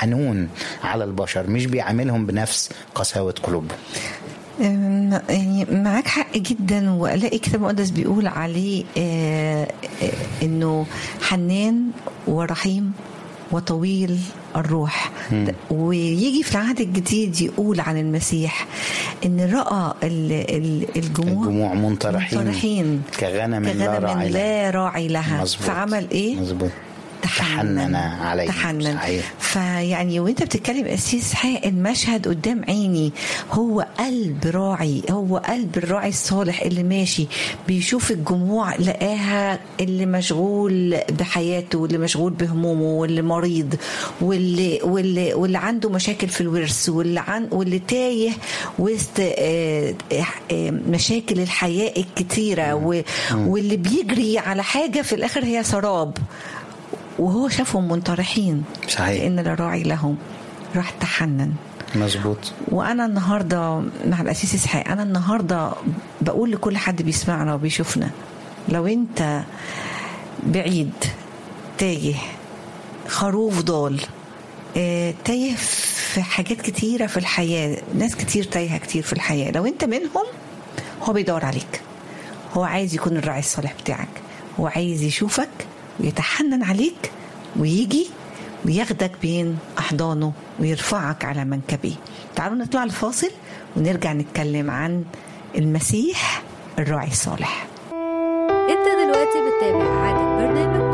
حنون على البشر مش بيعاملهم بنفس قساوه قلوبهم أم، يعني معاك حق جدا والاقي كتاب مقدس بيقول عليه آه، آه، انه حنان ورحيم وطويل الروح ويجي في العهد الجديد يقول عن المسيح ان راى ال- ال- الجموع الجموع منطرحين, منطرحين كغنم, لا كغنم راعي لها. لا راعي لها مظبوط. فعمل ايه؟ مظبوط تحنن عليهم. تحنن صحيح. فيعني وانت بتتكلم اسيس حق المشهد قدام عيني هو قلب راعي هو قلب الراعي الصالح اللي ماشي بيشوف الجموع لقاها اللي مشغول بحياته واللي مشغول بهمومه واللي مريض واللي واللي واللي عنده مشاكل في الورث واللي عن واللي تايه وسط آه، آه، مشاكل الحياه الكتيره و- واللي بيجري على حاجه في الاخر هي سراب وهو شافهم منطرحين صحيح. لان لا راعي لهم راح تحنن مظبوط وانا النهارده مع الاسيس اسحاق انا النهارده بقول لكل حد بيسمعنا وبيشوفنا لو انت بعيد تايه خروف ضال آه، تايه في حاجات كتيرة في الحياة ناس كتير تايهة كتير في الحياة لو انت منهم هو بيدور عليك هو عايز يكون الراعي الصالح بتاعك هو عايز يشوفك ويتحنن عليك ويجي وياخدك بين أحضانه ويرفعك على منكبيه تعالوا نطلع الفاصل ونرجع نتكلم عن المسيح الراعي الصالح انت دلوقتي بتتابع إعادة برنامج